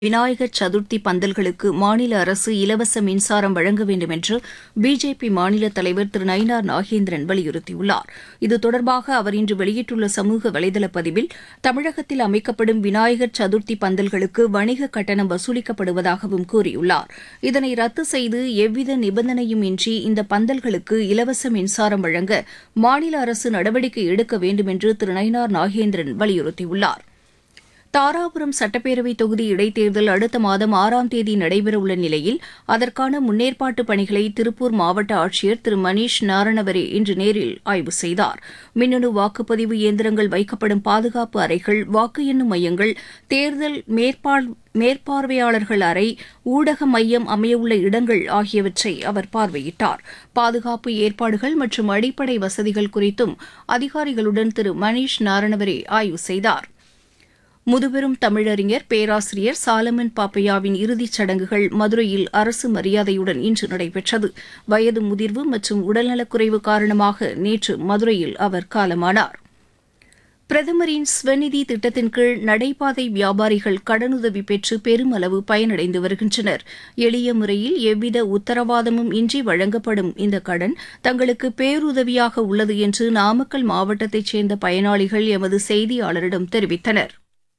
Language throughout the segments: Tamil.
விநாயகர் சதுர்த்தி பந்தல்களுக்கு மாநில அரசு இலவச மின்சாரம் வழங்க வேண்டும் என்று பிஜேபி மாநில தலைவர் திரு நயினார் நாகேந்திரன் வலியுறுத்தியுள்ளார் இது தொடர்பாக அவர் இன்று வெளியிட்டுள்ள சமூக வலைதள பதிவில் தமிழகத்தில் அமைக்கப்படும் விநாயகர் சதுர்த்தி பந்தல்களுக்கு வணிக கட்டணம் வசூலிக்கப்படுவதாகவும் கூறியுள்ளார் இதனை ரத்து செய்து எவ்வித நிபந்தனையும் இன்றி இந்த பந்தல்களுக்கு இலவச மின்சாரம் வழங்க மாநில அரசு நடவடிக்கை எடுக்க வேண்டும் என்று திரு நயினார் நாகேந்திரன் வலியுறுத்தியுள்ளார் தாராபுரம் சட்டப்பேரவை தொகுதி இடைத்தேர்தல் அடுத்த மாதம் ஆறாம் தேதி நடைபெறவுள்ள நிலையில் அதற்கான முன்னேற்பாட்டு பணிகளை திருப்பூர் மாவட்ட ஆட்சியர் திரு மணீஷ் நாரணவரே இன்று நேரில் ஆய்வு செய்தார் மின்னணு வாக்குப்பதிவு இயந்திரங்கள் வைக்கப்படும் பாதுகாப்பு அறைகள் வாக்கு எண்ணும் மையங்கள் தேர்தல் மேற்பார் மேற்பார்வையாளர்கள் அறை ஊடக மையம் அமையவுள்ள இடங்கள் ஆகியவற்றை அவர் பார்வையிட்டார் பாதுகாப்பு ஏற்பாடுகள் மற்றும் அடிப்படை வசதிகள் குறித்தும் அதிகாரிகளுடன் திரு மணீஷ் நாரணவரே ஆய்வு செய்தார் முதுபெரும் தமிழறிஞர் பேராசிரியர் சாலமன் பாப்பையாவின் இறுதிச் சடங்குகள் மதுரையில் அரசு மரியாதையுடன் இன்று நடைபெற்றது வயது முதிர்வு மற்றும் உடல்நலக்குறைவு காரணமாக நேற்று மதுரையில் அவர் காலமானார் பிரதமரின் ஸ்வநிதி திட்டத்தின் கீழ் நடைபாதை வியாபாரிகள் கடனுதவி பெற்று பெருமளவு பயனடைந்து வருகின்றனர் எளிய முறையில் எவ்வித உத்தரவாதமும் இன்றி வழங்கப்படும் இந்த கடன் தங்களுக்கு பேருதவியாக உள்ளது என்று நாமக்கல் மாவட்டத்தைச் சேர்ந்த பயனாளிகள் எமது செய்தியாளரிடம் தெரிவித்தனர்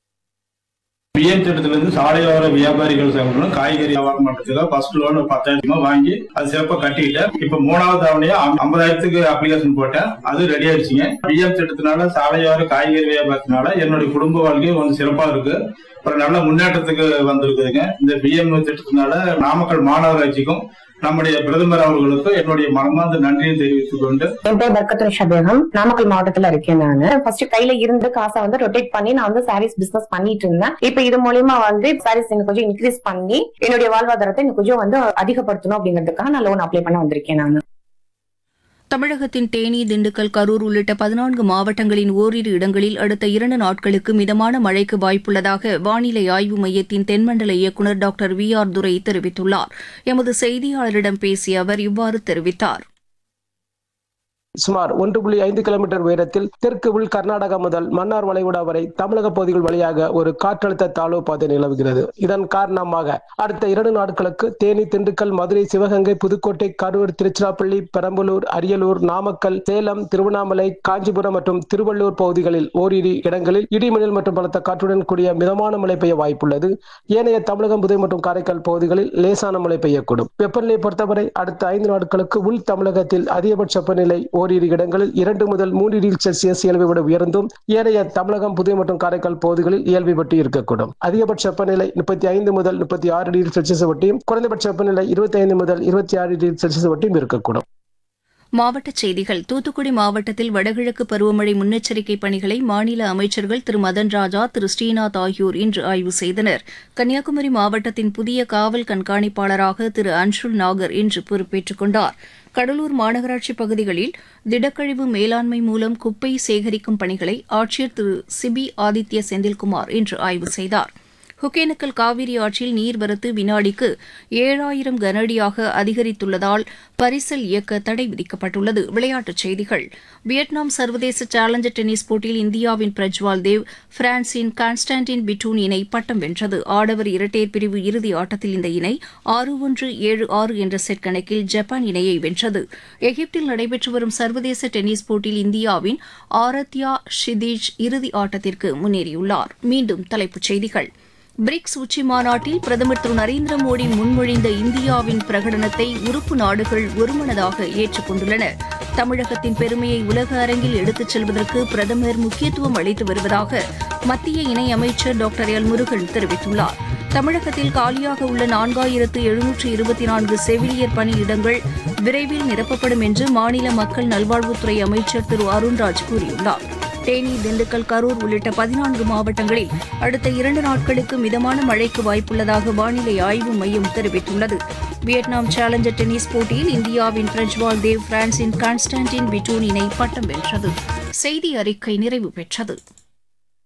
பிஎம் திட்டத்திலிருந்து சாலையோர வியாபாரிகள் சங்கங்களும் காய்கறி வியாபாரம் பண்றதுக்கு ஃபர்ஸ்ட் லோன் பத்தாயிரம் ரூபாய் வாங்கி அது சிறப்பா கட்டிக்கிட்டேன் இப்ப மூணாவது தவணையா ஐம்பதாயிரத்துக்கு அப்ளிகேஷன் போட்டேன் அது ரெடி ஆயிடுச்சுங்க பிஎம் திட்டத்தினால சாலையோர காய்கறி வியாபாரத்தினால என்னுடைய குடும்ப வாழ்க்கை கொஞ்சம் சிறப்பா இருக்கு ஒரு நல்ல முன்னேற்றத்துக்கு வந்திருக்குதுங்க இந்த பிஎம் திட்டத்தினால நாமக்கல் மாநகராட்சிக்கும் நம்முடைய பிரதமர் அவர்களுக்கு என்னுடைய மனமார்ந்த நன்றியை தெரிவித்துக் கொண்டு என் பேர் பர்கத்துல் ஷபேகம் நாமக்கல் மாவட்டத்துல இருக்கேன் நானு ஃபர்ஸ்ட் கையில இருந்து காசை வந்து ரொட்டேட் பண்ணி நான் வந்து சாரீஸ் பிசினஸ் பண்ணிட்டு இருந்தேன் இப்ப இது மூலியமா வந்து சாரீஸ் எனக்கு கொஞ்சம் இன்க்ரீஸ் பண்ணி என்னுடைய வாழ்வாதாரத்தை எனக்கு கொஞ்சம் வந்து அதிகப்படுத்தணும் அப்படிங்கிறதுக்காக நான் லோன் அப்ளை பண்ண வந்திருக்கேன் நான் தமிழகத்தின் தேனி திண்டுக்கல் கரூர் உள்ளிட்ட பதினான்கு மாவட்டங்களின் ஓரிரு இடங்களில் அடுத்த இரண்டு நாட்களுக்கு மிதமான மழைக்கு வாய்ப்புள்ளதாக வானிலை ஆய்வு மையத்தின் தென்மண்டல இயக்குநர் டாக்டர் வி ஆர் துரை தெரிவித்துள்ளார் எமது செய்தியாளரிடம் பேசிய அவர் இவ்வாறு தெரிவித்தார் சுமார் ஒன்று புள்ளி ஐந்து கிலோமீட்டர் உயரத்தில் தெற்கு உள் கர்நாடகா முதல் மன்னார் வளைகுடா வரை தமிழக பகுதிகள் வழியாக ஒரு காற்றழுத்த தாழ்வு பாதை நிலவுகிறது இதன் காரணமாக அடுத்த இரண்டு நாட்களுக்கு தேனி திண்டுக்கல் மதுரை சிவகங்கை புதுக்கோட்டை கரூர் திருச்சிராப்பள்ளி பெரம்பலூர் அரியலூர் நாமக்கல் சேலம் திருவண்ணாமலை காஞ்சிபுரம் மற்றும் திருவள்ளூர் பகுதிகளில் ஓரிரு இடங்களில் இடிமின்னல் மற்றும் பலத்த காற்றுடன் கூடிய மிதமான மழை பெய்ய வாய்ப்புள்ளது ஏனைய தமிழகம் புதுவை மற்றும் காரைக்கால் பகுதிகளில் லேசான மழை பெய்யக்கூடும் வெப்பநிலை பொறுத்தவரை அடுத்த ஐந்து நாட்களுக்கு உள் தமிழகத்தில் அதிகபட்ச வெப்பநிலை ஓரிரு இடங்களில் இரண்டு முதல் மூன்று டிகிரி செல்சியஸ் இயல்பை விட உயர்ந்தும் ஏனைய தமிழகம் புதுவை மற்றும் காரைக்கால் பகுதிகளில் இயல்பை பற்றி இருக்கக்கூடும் அதிகபட்ச வெப்பநிலை முப்பத்தி ஐந்து முதல் முப்பத்தி ஆறு டிகிரி செல்சியஸ் வட்டியும் குறைந்தபட்ச வெப்பநிலை இருபத்தி ஐந்து முதல் இருபத்தி ஆறு டிகிரி செல்சியஸ் வட்டியும் இருக்கக்கூடும் மாவட்டச் செய்திகள் தூத்துக்குடி மாவட்டத்தில் வடகிழக்கு பருவமழை முன்னெச்சரிக்கை பணிகளை மாநில அமைச்சர்கள் திரு மதன் ராஜா திரு ஸ்ரீநாத் ஆகியோர் இன்று ஆய்வு செய்தனர் கன்னியாகுமரி மாவட்டத்தின் புதிய காவல் கண்காணிப்பாளராக திரு அன்ஷுல் நாகர் இன்று பொறுப்பேற்றுக் கொண்டார் கடலூர் மாநகராட்சி பகுதிகளில் திடக்கழிவு மேலாண்மை மூலம் குப்பை சேகரிக்கும் பணிகளை ஆட்சியர் திரு சிபி ஆதித்ய செந்தில்குமார் இன்று ஆய்வு செய்தார் ஒகேனக்கல் காவிரி ஆற்றில் நீர்வரத்து வினாடிக்கு ஏழாயிரம் கனஅடியாக அதிகரித்துள்ளதால் பரிசல் இயக்க தடை விதிக்கப்பட்டுள்ளது விளையாட்டுச் செய்திகள் வியட்நாம் சர்வதேச சேலஞ்சர் டென்னிஸ் போட்டியில் இந்தியாவின் பிரஜ்வால் தேவ் பிரான்சின் கான்ஸ்டான்டின் பிட்டூன் இணை பட்டம் வென்றது ஆடவர் இரட்டையர் பிரிவு இறுதி ஆட்டத்தில் இந்த இணை ஆறு ஒன்று ஏழு ஆறு என்ற செட் கணக்கில் ஜப்பான் இணையை வென்றது எகிப்தில் நடைபெற்று வரும் சர்வதேச டென்னிஸ் போட்டியில் இந்தியாவின் ஆரத்யா ஷிதீஜ் இறுதி ஆட்டத்திற்கு முன்னேறியுள்ளார் மீண்டும் தலைப்புச் செய்திகள் பிரிக்ஸ் உச்சி மாநாட்டில் பிரதமர் திரு நரேந்திர மோடி முன்மொழிந்த இந்தியாவின் பிரகடனத்தை உறுப்பு நாடுகள் ஒருமனதாக ஏற்றுக்கொண்டுள்ளன தமிழகத்தின் பெருமையை உலக அரங்கில் எடுத்துச் செல்வதற்கு பிரதமர் முக்கியத்துவம் அளித்து வருவதாக மத்திய இணையமைச்சர் டாக்டர் எல் முருகன் தெரிவித்துள்ளார் தமிழகத்தில் காலியாக உள்ள நான்காயிரத்து எழுநூற்று இருபத்தி நான்கு செவிலியர் பணியிடங்கள் விரைவில் நிரப்பப்படும் என்று மாநில மக்கள் நல்வாழ்வுத்துறை அமைச்சர் திரு அருண்ராஜ் கூறியுள்ளார் தேனி திண்டுக்கல் கரூர் உள்ளிட்ட பதினான்கு மாவட்டங்களில் அடுத்த இரண்டு நாட்களுக்கு மிதமான மழைக்கு வாய்ப்புள்ளதாக வானிலை ஆய்வு மையம் தெரிவித்துள்ளது வியட்நாம் சேலஞ்சர் டென்னிஸ் போட்டியில் இந்தியாவின் பிரஜ்வால் தேவ் பிரான்சின் கான்ஸ்டான்டின் பிட்டூன் இணை பட்டம் வென்றது செய்தி அறிக்கை நிறைவு பெற்றது